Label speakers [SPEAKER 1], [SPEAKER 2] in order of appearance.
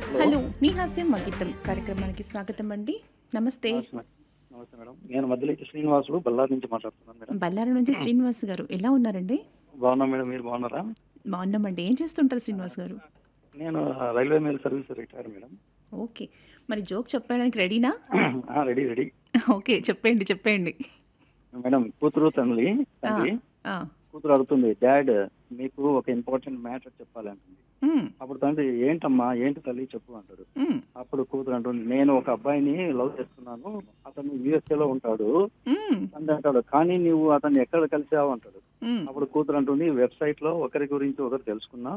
[SPEAKER 1] Hello మీ హాస్యం మగితం కార్యక్రమానికి స్వాగతం అండి నమస్తే
[SPEAKER 2] నమస్తే మేడం. నమస్తే మేడం నేను మధ్యలో శ్రీనివాసులు బళ్ళారి నుంచి మాట్లాడుతున్నాను మేడం
[SPEAKER 1] బళ్ళారి నుంచి శ్రీనివాస్ గారు ఎలా ఉన్నారండి
[SPEAKER 2] బాగున్నా మేడం మీరు బాగున్నారా
[SPEAKER 1] బాగున్నామండి ఏం చేస్తుంటారు శ్రీనివాస్ గారు
[SPEAKER 2] నేను railway mail service retire madam
[SPEAKER 1] okay మరి జోక్ చెప్పడానికి రెడీనా
[SPEAKER 2] ఆ, రెడీ రెడీ
[SPEAKER 1] ఓకే చెప్పండి చెప్పండి
[SPEAKER 2] మేడం కూతురు తండ్రి
[SPEAKER 1] ఆ,
[SPEAKER 2] తండ్రి
[SPEAKER 1] ఆ,
[SPEAKER 2] కూతురు అడుగుతుంది డాడ్ మీకు ఒక ఇంపార్టెంట్ మ్యాటర్ చెప్పాలి అంటుంది
[SPEAKER 1] ఉమ్,
[SPEAKER 2] అప్పుడు తండ్రి ఏంటమ్మా ఏంటి తల్లి చెప్పు అంటాడు
[SPEAKER 1] ఉమ్,
[SPEAKER 2] అప్పుడు కూతురు అంటుంది నేను ఒక అబ్బాయిని లవ్ చేస్తున్నాను అతను USA లో ఉంటాడు
[SPEAKER 1] ఉమ్,
[SPEAKER 2] తండ్రి అంటాడు కానీ నువ్వు అతన్ని ఎక్కడ కలిసావు అంటాడు
[SPEAKER 1] ఉమ్.
[SPEAKER 2] అప్పుడు కూతురు అంటుంది వెబ్సైట్ లో ఒకరి గురించి ఒకరు తెలుసుకున్నా